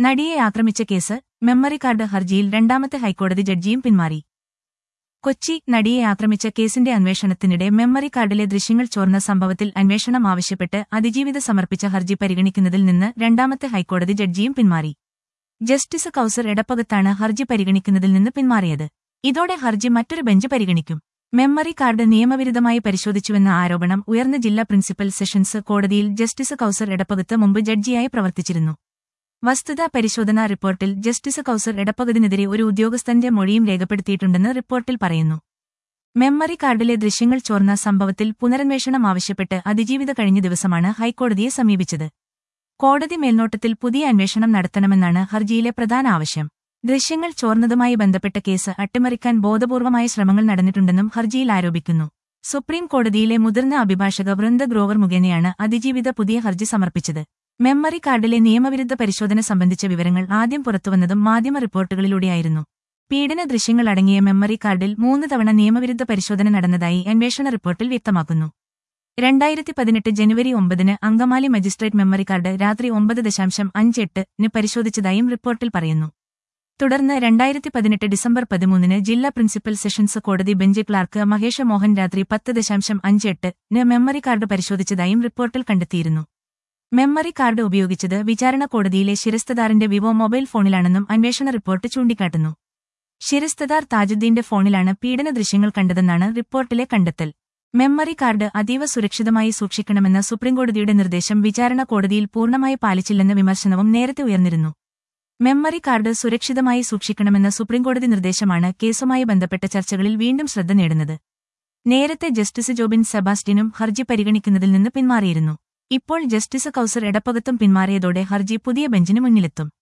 നടിയെ ആക്രമിച്ച case memory card ഹർജിയിൽ രണ്ടാമത്തെ ഹൈക്കോടതി ജഡ്ജിയും പിന്മാറി കൊച്ചി നടിയെ ആക്രമിച്ച കേസിന്റെ അന്വേഷണത്തിനിടെ മെമ്മറി കാർഡിലെ ദൃശ്യങ്ങൾ ചോർന്ന സംഭവത്തിൽ അന്വേഷണം ആവശ്യപ്പെട്ട് അതിജീവിത സമർപ്പിച്ച ഹർജി പരിഗണിക്കുന്നതിൽ നിന്ന് രണ്ടാമത്തെ ഹൈക്കോടതി ജഡ്ജിയും പിന്മാറി ജസ്റ്റിസ് കൌസർ എടപ്പകത്താണ് ഹർജി പരിഗണിക്കുന്നതിൽ നിന്ന് പിന്മാറിയത് ഇതോടെ ഹർജി മറ്റൊരു ബെഞ്ച് പരിഗണിക്കും മെമ്മറി കാർഡ് നിയമവിരുദ്ധമായി പരിശോധിച്ചുവെന്ന ആരോപണം ഉയർന്ന ജില്ലാ പ്രിൻസിപ്പൽ സെഷൻസ് കോടതിയിൽ ജസ്റ്റിസ് കൌസർ എടപ്പകത്ത് മുമ്പ് ജഡ്ജിയായി പ്രവർത്തിച്ചിരുന്നു വസ്തുതാ പരിശോധനാ റിപ്പോർട്ടിൽ ജസ്റ്റിസ് കൌസർ എടപ്പകത്തിനെതിരെ ഒരു ഉദ്യോഗസ്ഥന്റെ മൊഴിയും രേഖപ്പെടുത്തിയിട്ടുണ്ടെന്ന് റിപ്പോർട്ടിൽ പറയുന്നു മെമ്മറി കാർഡിലെ ദൃശ്യങ്ങൾ ചോർന്ന സംഭവത്തിൽ പുനരന്വേഷണം ആവശ്യപ്പെട്ട് അതിജീവിത കഴിഞ്ഞ ദിവസമാണ് ഹൈക്കോടതിയെ സമീപിച്ചത് കോടതി മേൽനോട്ടത്തിൽ പുതിയ അന്വേഷണം നടത്തണമെന്നാണ് ഹർജിയിലെ പ്രധാന ആവശ്യം ദൃശ്യങ്ങൾ ചോർന്നതുമായി ബന്ധപ്പെട്ട കേസ് അട്ടിമറിക്കാൻ ബോധപൂർവമായ ശ്രമങ്ങൾ നടന്നിട്ടുണ്ടെന്നും ഹർജിയിൽ ആരോപിക്കുന്നു സുപ്രീം കോടതിയിലെ മുതിർന്ന അഭിഭാഷക വൃന്ദ ഗ്രോവർ മുഖേനയാണ് അതിജീവിത പുതിയ ഹർജി സമർപ്പിച്ചത് മെമ്മറി കാർഡിലെ നിയമവിരുദ്ധ പരിശോധന സംബന്ധിച്ച വിവരങ്ങൾ ആദ്യം പുറത്തുവന്നതും മാധ്യമ റിപ്പോർട്ടുകളിലൂടെയായിരുന്നു പീഡന ദൃശ്യങ്ങൾ അടങ്ങിയ മെമ്മറി കാർഡിൽ മൂന്ന് തവണ നിയമവിരുദ്ധ പരിശോധന നടന്നതായി അന്വേഷണ റിപ്പോർട്ടിൽ വ്യക്തമാക്കുന്നു രണ്ടായിരത്തി പതിനെട്ട് ജനുവരി ഒമ്പതിന് അങ്കമാലി മജിസ്ട്രേറ്റ് മെമ്മറി കാർഡ് രാത്രി ഒമ്പത് ദശാംശം അഞ്ച് എട്ടിന് പരിശോധിച്ചതായും റിപ്പോർട്ടിൽ പറയുന്നു തുടർന്ന് രണ്ടായിരത്തി പതിനെട്ട് ഡിസംബർ പതിമൂന്നിന് ജില്ലാ പ്രിൻസിപ്പൽ സെഷൻസ് കോടതി ബെഞ്ച് ക്ലാർക്ക് മഹേഷ മോഹൻ രാത്രി പത്ത് ദശാംശം അഞ്ച് എട്ടിന് മെമ്മറി കാർഡ് പരിശോധിച്ചതായും റിപ്പോർട്ടിൽ കണ്ടെത്തിയിരുന്നു മെമ്മറി കാർഡ് ഉപയോഗിച്ചത് വിചാരണ കോടതിയിലെ ശിരസ്തദാറിന്റെ വിവോ മൊബൈൽ ഫോണിലാണെന്നും അന്വേഷണ റിപ്പോർട്ട് ചൂണ്ടിക്കാട്ടുന്നു ശിരസ്തദാർ താജുദ്ദീന്റെ ഫോണിലാണ് പീഡന ദൃശ്യങ്ങൾ കണ്ടതെന്നാണ് റിപ്പോർട്ടിലെ കണ്ടെത്തൽ മെമ്മറി കാർഡ് അതീവ സുരക്ഷിതമായി സൂക്ഷിക്കണമെന്ന സുപ്രീംകോടതിയുടെ നിർദ്ദേശം വിചാരണ കോടതിയിൽ പൂർണ്ണമായി പാലിച്ചില്ലെന്ന വിമർശനവും നേരത്തെ ഉയർന്നിരുന്നു മെമ്മറി കാർഡ് സുരക്ഷിതമായി സൂക്ഷിക്കണമെന്ന സുപ്രീംകോടതി നിർദ്ദേശമാണ് കേസുമായി ബന്ധപ്പെട്ട ചർച്ചകളിൽ വീണ്ടും ശ്രദ്ധ നേടുന്നത് നേരത്തെ ജസ്റ്റിസ് ജോബിൻ സെബാസ്റ്റ്യനും ഹർജി പരിഗണിക്കുന്നതിൽ നിന്ന് പിന്മാറിയിരുന്നു ഇപ്പോൾ ജസ്റ്റിസ് കൌസർ എടപ്പകത്തും പിന്മാറിയതോടെ ഹർജി പുതിയ ബെഞ്ചിന് മുന്നിലെത്തും